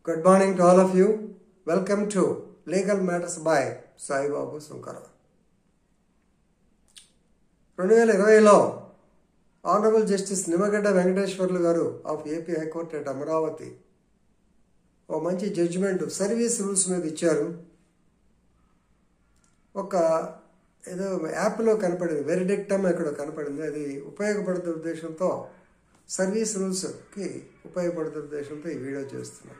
Good morning to all of you. Welcome to Legal Matters by Sai Babu Sunkara. రెండు వేల ఇరవైలో honourable justice Nimmagadda Venkateswarlu garu of AP high court at Amaravati ఓ మంచి judgement service rules మీద ఇచ్చారు ఒక ఏదో యాప్లో కనపడింది వెరిడిక్టమ్ ఎక్కడో కనపడింది అది ఉపయోగపడుతున్న ఉద్దేశంతో సర్వీస్ రూల్స్కి ఉపయోగపడుతున్న ఉద్దేశంతో ఈ వీడియో చేస్తున్నాను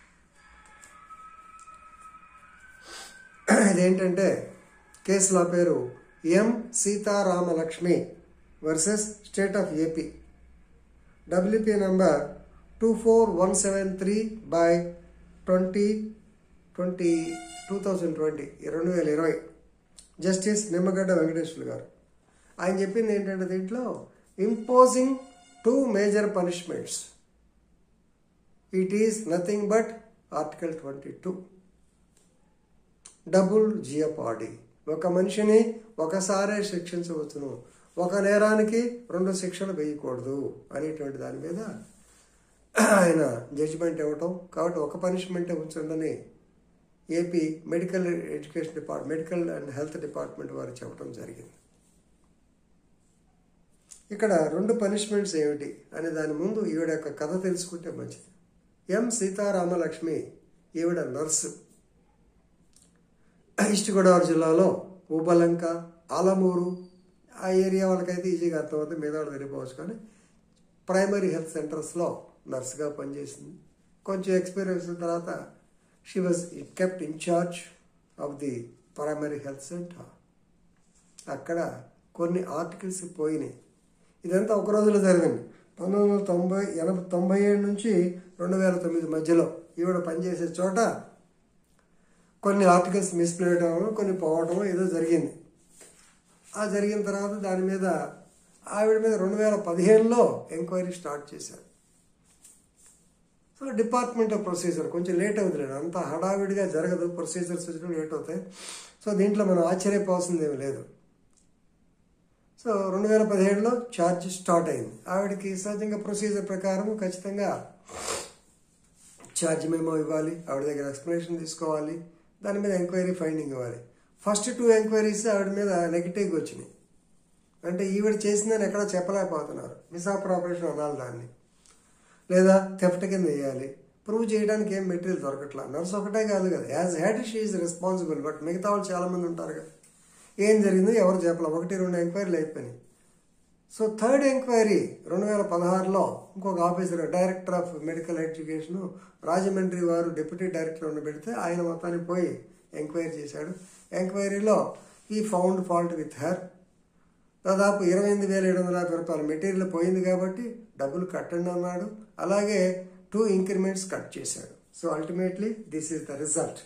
ఇదేంటంటే కేసుల పేరు M Sitaramalakshmi versus state of AP WP number two four one seven three by twenty twenty two thousand twenty రెండు వేల ఇరవై జస్టిస్ నిమ్మగడ్డ వెంకటేశ్వర గారు ఆయన చెప్పింది ఏంటంటే దీంట్లో imposing two major punishments it is nothing but article twenty two double jeopardy ఒక మనిషిని ఒకసారే శిక్షించవచ్చును ఒక నేరానికి రెండు శిక్షలు వేయకూడదు అనేటువంటి దాని మీద ఆయన జడ్జిమెంట్ ఇవ్వటం కాబట్టి ఒక పనిష్మెంటే ఉంచండి AP medical education depart medical and health department వారు చెప్పడం జరిగింది ఇక్కడ రెండు పనిష్మెంట్స్ ఏమిటి అనే దాని ముందు ఈవిడ యొక్క కథ తెలుసుకుంటే మంచిది ఎం సీతారామలక్ష్మి ఈవిడ నర్సు ఈస్ట్ గోదావరి జిల్లాలో ఊబలంక ఆలమూరు ఆ ఏరియా వాళ్ళకైతే ఈజీగా అర్థమవుతుంది మీద వాళ్ళు వెళ్ళిపోవచ్చు కానీ ప్రైమరీ హెల్త్ సెంటర్స్లో నర్సుగా పనిచేసింది కొంచెం ఎక్స్పీరియన్స్ తర్వాత she was kept in charge of the primary health centre అక్కడ కొన్ని ఆర్టికల్స్ పోయినాయి ఇదంతా ఒక రోజులో జరిగింది పంతొమ్మిది వందల తొంభై ఎనభై తొంభై ఏడు నుంచి రెండు వేల తొమ్మిది మధ్యలో ఈవిడ పనిచేసే చోట కొన్ని ఆర్టికల్స్ మిస్ప్లేట్ అవ్వడం కొన్ని పోవడం ఏదో జరిగింది ఆ జరిగిన తర్వాత దాని మీద ఆవిడ మీద రెండు వేల పదిహేనులో ఎంక్వైరీ స్టార్ట్ చేశారు సో డిపార్ట్మెంట్ ఆఫ్ ప్రొసీజర్ కొంచెం లేట్ అవుతుంది అంత హడావిడిగా జరగదు ప్రొసీజర్స్ వచ్చిన లేట్ అవుతాయి సో దీంట్లో మనం ఆశ్చర్యపోవాల్సింది ఏమి లేదు సో రెండు వేల పదిహేడులో ఛార్జ్ స్టార్ట్ అయింది ఆవిడకి సహజంగా ప్రొసీజర్ ప్రకారం ఖచ్చితంగా ఛార్జ్ మేమో ఇవ్వాలి ఆవిడ దగ్గర ఎక్స్ప్లెనేషన్ తీసుకోవాలి దాని మీద ఎంక్వైరీ ఫైండింగ్ ఇవ్వాలి ఫస్ట్ టూ ఎంక్వైరీస్ ఆవిడ మీద నెగిటివ్గా వచ్చినాయి అంటే ఈవిడ చేసిందని ఎక్కడ చెప్పలేకపోతున్నారు మిస్ఆపరేషన్ అనాలి దాన్ని లేదా థెఫ్ట్ కింద వేయాలి ప్రూవ్ చేయడానికి ఏం మెటీరియల్ దొరకట్లా నర్స్ ఒకటే కాదు కదా as head she is responsible but మిగతా వాళ్ళు చాలామంది ఉంటారు కదా ఏం జరిగిందో ఎవరు చెప్పలే ఒకటి రెండు ఎంక్వైరీలు అయిపోయినాయి సో థర్డ్ ఎంక్వైరీ రెండు వేల పదహారులో ఇంకొక officer director of medical education Rajahmundry వారు డిప్యూటీ డైరెక్టర్ ఉండి పెడితే ఆయన మొత్తానికి పోయి ఎంక్వైరీ చేశాడు ఎంక్వైరీలో ఈ ఫౌండ్ ఫాల్ట్ విత్ హెర్ దాదాపు ఇరవై ఎనిమిది వేల ఏడు వందల యాభై రూపాయల మెటీరియల్ పోయింది కాబట్టి డబ్బులు కట్టండి అన్నాడు అలాగే టూ ఇంక్రిమెంట్స్ కట్ చేశాడు so ultimately this is the result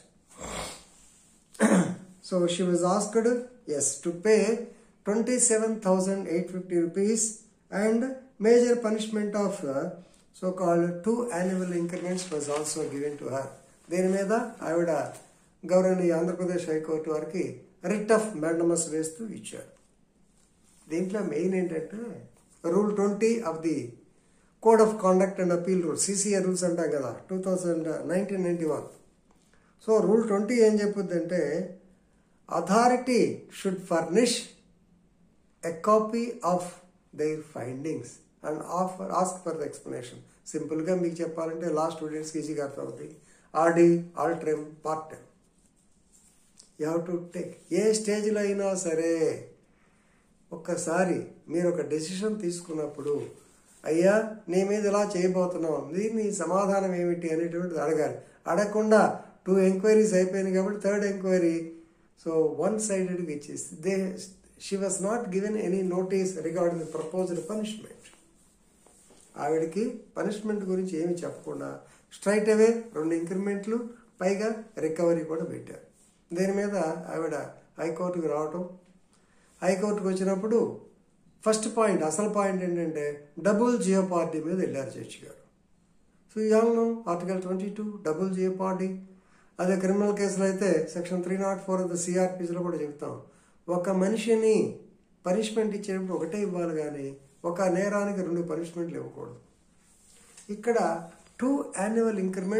so she was asked as to pay twenty seven thousand eight fifty rupees and major punishment of so called two annual increments was also given to her దీని మీద ఆవిడ గౌరవనీయ Andhra Pradesh high court వారికి writ of mandamus వేస్తూ ఇచ్చారు దీంట్లో main ఏంటంటే rule twenty of the code of conduct and appeal rule CCA rules అంటాం కదా two thousand nineteen ninety one so rule twenty ఏం చెప్పుద్దంటే authority should furnish a copy of their findings and offer ask for the explanation సింపుల్గా మీకు చెప్పాలంటే last స్టూడెంట్స్కి ఈజీగా అర్థమవుతుంది ఆర్డీ ఆల్ట్రెమ్ పార్ట్ time you have to take ఏ స్టేజ్లో అయినా సరే ఒక్కసారి మీరు ఒక డెసిషన్ తీసుకున్నప్పుడు అయ్యా నీ మీద ఇలా చేయబోతున్నావు దీని సమాధానం ఏమిటి అనేటువంటిది అడగాలి అడగకుండా టూ ఎంక్వైరీస్ అయిపోయినాయి కాబట్టి థర్డ్ ఎంక్వైరీ సో వన్ సైడెడ్గా ఇచ్చేసి they she was not given any notice regarding the proposed punishment ఆవిడకి పనిష్మెంట్ గురించి ఏమి చెప్పకుండా స్ట్రైట్ అవే రెండు ఇంక్రిమెంట్లు పైగా రికవరీ కూడా పెట్టారు దీని మీద ఆవిడ హైకోర్టుకు రావటం హైకోర్టుకు వచ్చినప్పుడు ఫస్ట్ పాయింట్ అసలు పాయింట్ ఏంటంటే డబుల్ జియో పార్టీ మీద వెళ్ళారు జడ్జి గారు సో ఇవాళ article twenty two double jeopardy అదే క్రిమినల్ కేసులో అయితే section three not four of the సిఆర్పిస్లో కూడా చెప్తాం ఒక మనిషిని పనిష్మెంట్ ఇచ్చేటప్పుడు ఒకటే ఇవ్వాలి కానీ ఒక నేరానికి రెండు పనిష్మెంట్లు ఇవ్వకూడదు ఇక్కడ two annual increments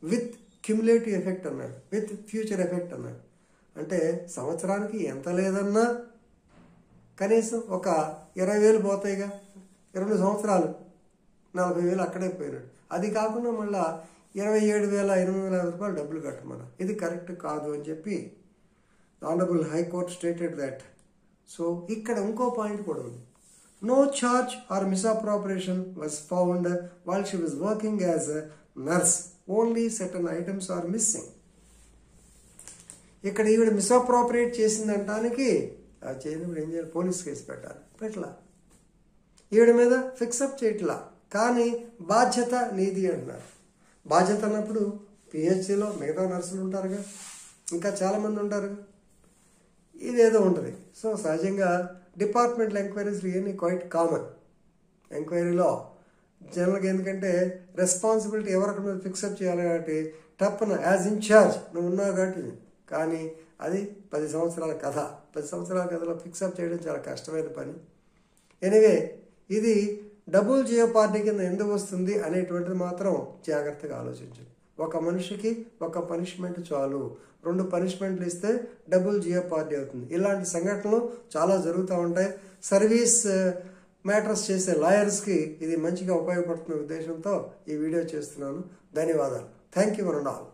with cumulative effect అన్నాడు విత్ ఫ్యూచర్ ఎఫెక్ట్ అన్నాడు అంటే సంవత్సరానికి ఎంత లేదన్నా కనీసం ఒక ఇరవై వేలు పోతాయిగా రెండు సంవత్సరాలు నలభై వేలు అక్కడే పోయినాడు అది కాకుండా మళ్ళా ఇరవై ఏడు వేల ఎనిమిది వేల యాభై రూపాయలు డబ్బులు కట్టమన్నా ఇది కరెక్ట్ కాదు అని చెప్పి honourable high court stated that so ఇక్కడ ఇంకో పాయింట్ కూడా ఉంది no charge or misappropriation was found well she was working as a nurse only certain items are missing ఇక్కడ ఈవిడ మిస్అప్రాపరేట్ చేసిందంటానికి ఆ చేయనప్పుడు ఏం చేయాలి పోలీస్ కేసు పెట్టాలి పెట్టలా ఈవిడ మీద ఫిక్సప్ చేయట్లా కానీ బాధ్యత నీది అంటున్నారు బాధ్యత అన్నప్పుడు పిహెచ్సిలో మిగతా నర్సులు ఉంటారుగా ఇంకా చాలామంది ఉంటారుగా ఇదేదో ఉంటుంది సో సహజంగా డిపార్ట్మెంటల్ ఎంక్వైరీస్ ఇవన్నీ క్వైట్ కామన్ ఎంక్వైరీలో జనరల్గా ఎందుకంటే రెస్పాన్సిబిలిటీ ఎవరికి మీద ఫిక్సప్ చేయాలి కాబట్టి టప్పున యాజ్ ఇన్ఛార్జ్ నువ్వు ఉన్నావు కాబట్టి కానీ అది పది సంవత్సరాల కథ పది సంవత్సరాల కథలో ఫిక్సప్ చేయడం చాలా కష్టమైన పని ఎనివే ఇది డబుల్ జియో పార్టీ కింద ఎందుకు వస్తుంది అనేటువంటిది మాత్రం జాగ్రత్తగా ఆలోచించండి ఒక మనిషికి ఒక పనిష్మెంట్ చాలు రెండు పనిష్మెంట్లు ఇస్తే డబుల్ జియో పార్టీ అవుతుంది ఇలాంటి సంఘటనలు చాలా జరుగుతూ ఉంటాయి సర్వీస్ మ్యాటర్స్ చేసే లాయర్స్కి ఇది మంచిగా ఉపయోగపడుతున్న ఉద్దేశంతో ఈ వీడియో చేస్తున్నాను ధన్యవాదాలు థ్యాంక్ యూ వన్ ఆల్